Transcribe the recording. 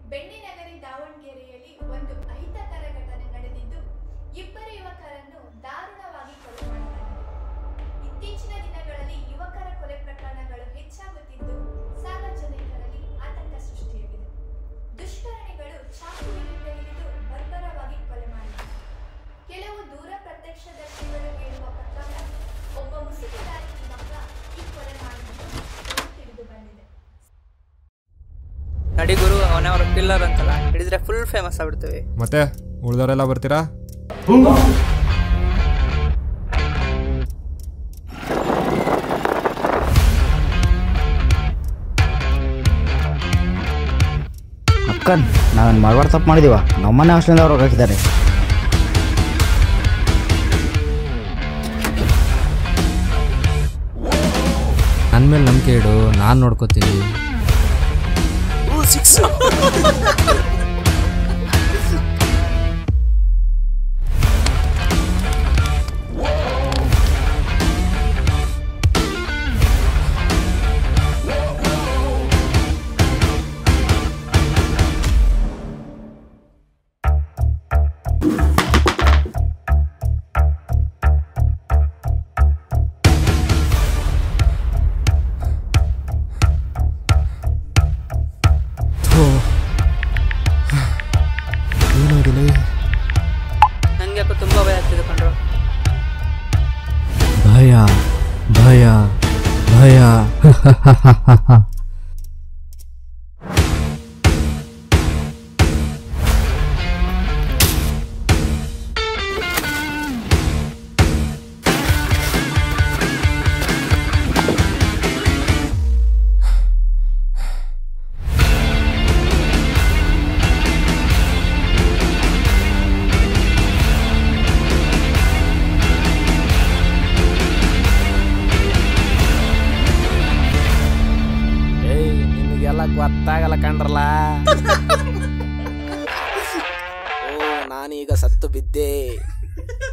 ಬೆಣ್ಣಿನಗರಿ ದಾವಣಗೆರೆಯಲ್ಲಿ ಒಂದು ಅಹಿತಕರ ಘಟನೆ ನಡೆದಿದ್ದು ಇಬ್ಬರು ಯುವಕರನ್ನು ದಾರುಣವಾಗಿ ಕೊಲೆ ಮಾಡಲಾಗಿದೆ ಇತ್ತೀಚಿನ ದಿನಗಳಲ್ಲಿ ಯುವಕರ ಕೊಲೆ ಪ್ರಕರಣಗಳು ಹೆಚ್ಚಾಗುತ್ತಿದ್ದು ಸಾರ್ವಜನಿಕರಲ್ಲಿ ಆತಂಕ ಸೃಷ್ಟಿಯಾಗಿದೆ ದುಷ್ಕರ್ಮಿಗಳು ಚಾಕುವಿನಿಂದ ಹಿಡಿದು ಬರ್ಬರವಾಗಿ ಕೊಲೆ ಮಾಡಿದ್ದಾರೆ ಕೆಲವು ದೂರ ಪ್ರತ್ಯಕ್ಷದರ್ಶಿಗಳು ಹೇಳುವ ಪ್ರಕಾರ ಒಬ್ಬ ಮುಸುಕುದಾರಿ ಯುವಕ ಈ ಕೊಲೆ ಮಾಡಿದ್ದು ತಿಳಿದು ಬಂದಿದೆ ನಡಿ ಗುರು ಅವನೇ ಅವ್ರ ಪಿಲ್ಲರ್ ಅಂತಲ್ಲ ಹಿಡಿದ್ರೆ ಫುಲ್ ಫೇಮಸ್ ಆಗ್ಬಿಡ್ತೀವಿ ಮತ್ತೆ ಉಳ್ದವರೆಲ್ಲ ಬರ್ತೀರಾ ಅಕ್ಕನ್ ನಾವೇನು ಮಾಡಬಾರ್ದು ತಪ್ಪು ಮಾಡಿದೀವ ನಮ್ಮನೆ ಹಾಸ್ಟೆಲಿಂದ ಅವ್ರು ಹಾಕಿದ್ದಾರೆ ನನ್ನ ಮೇಲೆ ನಂಬಿಕೆ ಇಡು ನಾನು ನೋಡ್ಕೋತೀನಿ ನಂಗೆ ಯಾಕೋ ತುಂಬಾ ಭಯ ಆಗ್ತಿದೆ ಕಣ್ರು ಭಯ ಭಯ ಭಯ ಏಯ್ ನಿಮಗೆಲ್ಲ ಗೊತ್ತಾಗಲ್ಲ ಕಂಡ್ರಲ್ಲ ಓ ನಾನೀಗ ಸತ್ತು ಬಿದ್ದೆ